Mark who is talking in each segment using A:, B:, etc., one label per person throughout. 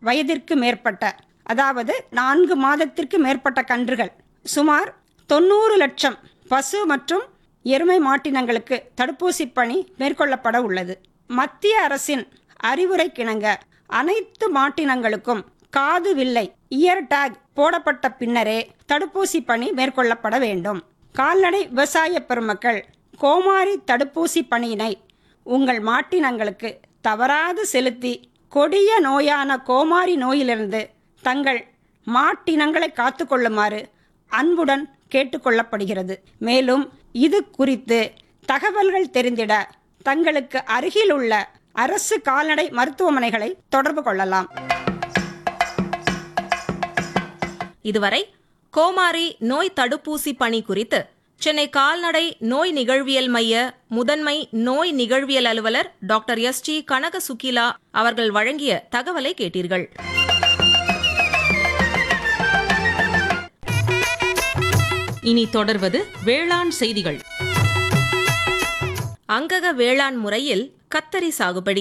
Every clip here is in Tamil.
A: வயதிற்கு மேற்பட்ட அதாவது நான்கு மாதத்திற்கு மேற்பட்ட கன்றுகள் சுமார் தொண்ணூறு லட்சம் பசு மற்றும் எருமை மாட்டினங்களுக்கு தடுப்பூசி பணி மேற்கொள்ளப்பட உள்ளது மத்திய அரசின் அறிவுரைக்கிணங்க அனைத்து மாட்டினங்களுக்கும் காது வில்லை இயர் டேக் போடப்பட்ட பின்னரே தடுப்பூசி பணி மேற்கொள்ளப்பட வேண்டும் கால்நடை விவசாய பெருமக்கள் கோமாரி தடுப்பூசி பணியினை உங்கள் மாட்டினங்களுக்கு தவறாது செலுத்தி கொடிய நோயான கோமாரி நோயிலிருந்து தங்கள் மாட்டினங்களை காத்துக்கொள்ளுமாறு அன்புடன் கேட்டுக்கொள்ளப்படுகிறது மேலும் இது குறித்து தகவல்கள் தெரிந்திட தங்களுக்கு அருகில் உள்ள அரசு கால்நடை மருத்துவமனைகளை தொடர்பு கொள்ளலாம்
B: இதுவரை கோமாரி நோய் தடுப்பூசி பணி குறித்து சென்னை கால்நடை நோய் நிகழ்வியல் மைய முதன்மை நோய் நிகழ்வியல் அலுவலர் doctor S T Kanaka Sukila அவர்கள் வழங்கிய தகவலை கேட்டீர்கள்
C: இனி தொடர்வது வேளாண் செய்திகள்
B: அங்கக வேளாண் முறையில் கத்தரி சாகுபடி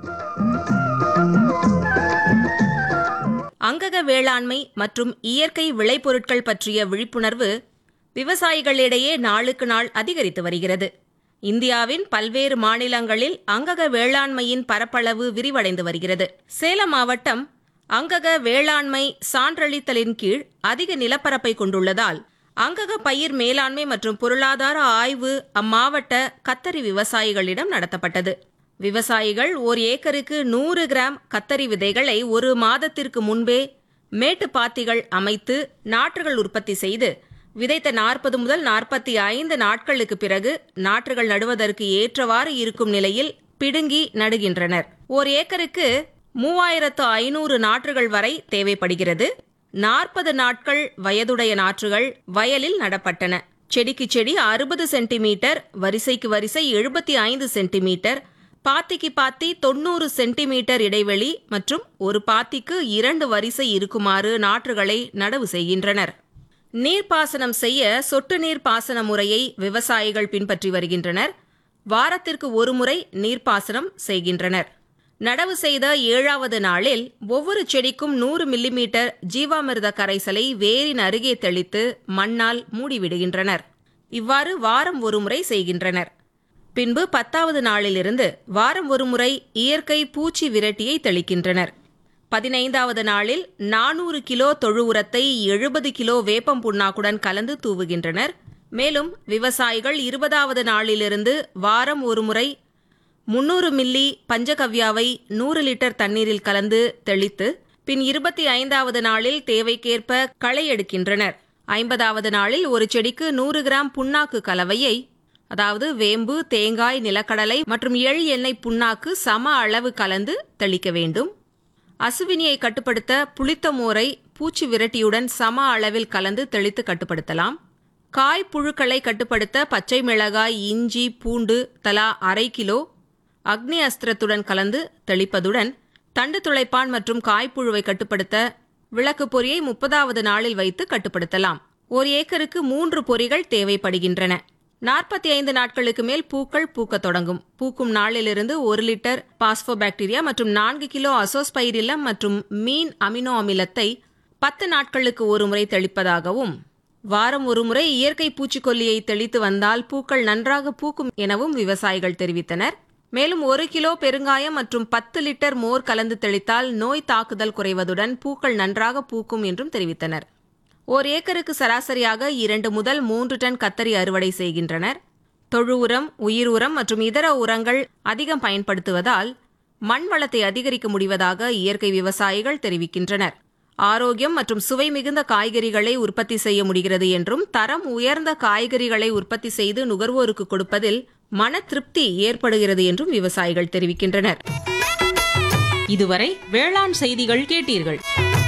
B: அங்கக வேளாண்மை மற்றும் இயற்கை விளைபொருட்கள் பற்றிய விழிப்புணர்வு விவசாயிகளிடையே நாளுக்கு நாள் அதிகரித்து வருகிறது இந்தியாவின் பல்வேறு மாநிலங்களில் அங்கக வேளாண்மையின் பரப்பளவு விரிவடைந்து வருகிறது சேலம் மாவட்டம் அங்கக வேளாண்மை சான்றளித்தலின் கீழ் அதிக நிலப்பரப்பை கொண்டுள்ளதால் அங்கக பயிர் மேலாண்மை மற்றும் பொருளாதார ஆய்வு அம்மாவட்ட கத்தரி விவசாயிகளிடம் நடத்தப்பட்டது விவசாயிகள் ஓர் ஏக்கருக்கு நூறு கிராம் கத்தரி விதைகளை ஒரு மாதத்திற்கு முன்பே மேட்டு பாத்திகள் அமைத்து நாற்றுகள் உற்பத்தி செய்து விதைத்த நாற்பது முதல் நாற்பத்தி ஐந்து நாட்களுக்கு பிறகு நாற்றுகள் நடுவதற்கு ஏற்றவாறு இருக்கும் நிலையில் பிடுங்கி நடுகின்றனர் ஓர் ஏக்கருக்கு மூவாயிரத்து ஐநூறு நாற்றுகள் வரை தேவைப்படுகிறது நாற்பது நாட்கள் வயதுடைய நாற்றுகள் வயலில் நடப்பட்டன செடிக்கு செடி அறுபது சென்டிமீட்டர் வரிசைக்கு வரிசை எழுபத்தி ஐந்து சென்டிமீட்டர் பாத்திக்கு பாத்தி தொண்ணூறு சென்டிமீட்டர் இடைவெளி மற்றும் ஒரு பாத்திக்கு இரண்டு வரிசை இருக்குமாறு நாற்றுகளை நடவு செய்கின்றனர் நீர்ப்பாசனம் செய்ய சொட்டு நீர் பாசன முறையை விவசாயிகள் பின்பற்றி வருகின்றனர் வாரத்திற்கு ஒருமுறை நீர்ப்பாசனம் செய்கின்றனர் நடவு செய்த ஏழாவது நாளில் ஒவ்வொரு செடிக்கும் நூறு மில்லிமீட்டர் ஜீவாமிர்த கரைசலை வேரின் அருகே தெளித்து மண்ணால் மூடிவிடுகின்றனர் இவ்வாறு வாரம் ஒருமுறை செய்கின்றனர் பின்பு பத்தாவது நாளிலிருந்து வாரம் ஒருமுறை இயற்கை பூச்சி விரட்டியை தெளிக்கின்றனர் பதினைந்தாவது நாளில் நானூறு கிலோ தொழு உரத்தை எழுபது கிலோ வேப்பம் புண்ணாக்குடன் கலந்து தூவுகின்றனர் மேலும் விவசாயிகள் இருபதாவது நாளிலிருந்து வாரம் ஒருமுறை முன்னூறு மில்லி பஞ்சகவ்யாவை நூறு லிட்டர் தண்ணீரில் கலந்து தெளித்து பின் இருபத்தி ஐந்தாவது நாளில் தேவைக்கேற்ப களை எடுக்கின்றனர் ஐம்பதாவது நாளில் ஒரு செடிக்கு நூறு கிராம் புண்ணாக்கு கலவையை அதாவது வேம்பு தேங்காய் நிலக்கடலை மற்றும் எள் எண்ணெய் புண்ணாக்கு சம அளவு கலந்து தெளிக்க வேண்டும் அசுவினியை கட்டுப்படுத்த புளித்த மோரை பூச்சி விரட்டியுடன் சம அளவில் கலந்து தெளித்து கட்டுப்படுத்தலாம் காய் புழுக்களை கட்டுப்படுத்த பச்சை மிளகாய் இஞ்சி பூண்டு தலா அரை கிலோ அக்னி அஸ்திரத்துடன் கலந்து தெளிப்பதுடன் தண்டு துளைப்பான் மற்றும் காய்ப்புழுவை கட்டுப்படுத்த விளக்கு பொறியை முப்பதாவது நாளில் வைத்து கட்டுப்படுத்தலாம் ஒரு ஏக்கருக்கு மூன்று பொறிகள் தேவைப்படுகின்றன நாற்பத்தி ஐந்து நாட்களுக்கு மேல் பூக்கள் பூக்கத் தொடங்கும் பூக்கும் நாளிலிருந்து ஒரு லிட்டர் பாஸ்போபாக்டீரியா மற்றும் நான்கு கிலோ அசோஸ்பைரிலம் மற்றும் மீன் அமினோ அமிலத்தை பத்து நாட்களுக்கு ஒருமுறை தெளிப்பதாகவும் வாரம் ஒருமுறை இயற்கை பூச்சிக்கொல்லியை தெளித்து வந்தால் பூக்கள் நன்றாக பூக்கும் எனவும் விவசாயிகள் தெரிவித்தனர் மேலும் ஒரு கிலோ பெருங்காயம் மற்றும் பத்து லிட்டர் மோர் கலந்து தெளித்தால் நோய் தாக்குதல் குறைவதுடன் பூக்கள் நன்றாக பூக்கும் என்றும் தெரிவித்தனர் ஓர் ஏக்கருக்கு சராசரியாக இரண்டு முதல் மூன்று டன் கத்தரி அறுவடை செய்கின்றனர் தொழு உரம் உயிர் உரம் மற்றும் இதர உரங்கள் அதிகம் பயன்படுத்துவதால் மண் வளத்தை அதிகரிக்க முடிவதாக இயற்கை விவசாயிகள் தெரிவிக்கின்றனர் ஆரோக்கியம் மற்றும் சுவை மிகுந்த காய்கறிகளை உற்பத்தி செய்ய முடிகிறது என்றும் தரம் உயர்ந்த காய்கறிகளை உற்பத்தி செய்து நுகர்வோருக்கு கொடுப்பதில் மன திருப்தி ஏற்படுகிறது என்றும் விவசாயிகள் தெரிவிக்கின்றனர்
C: இதுவரை வேளாண் செய்திகள் கேட்டீர்கள்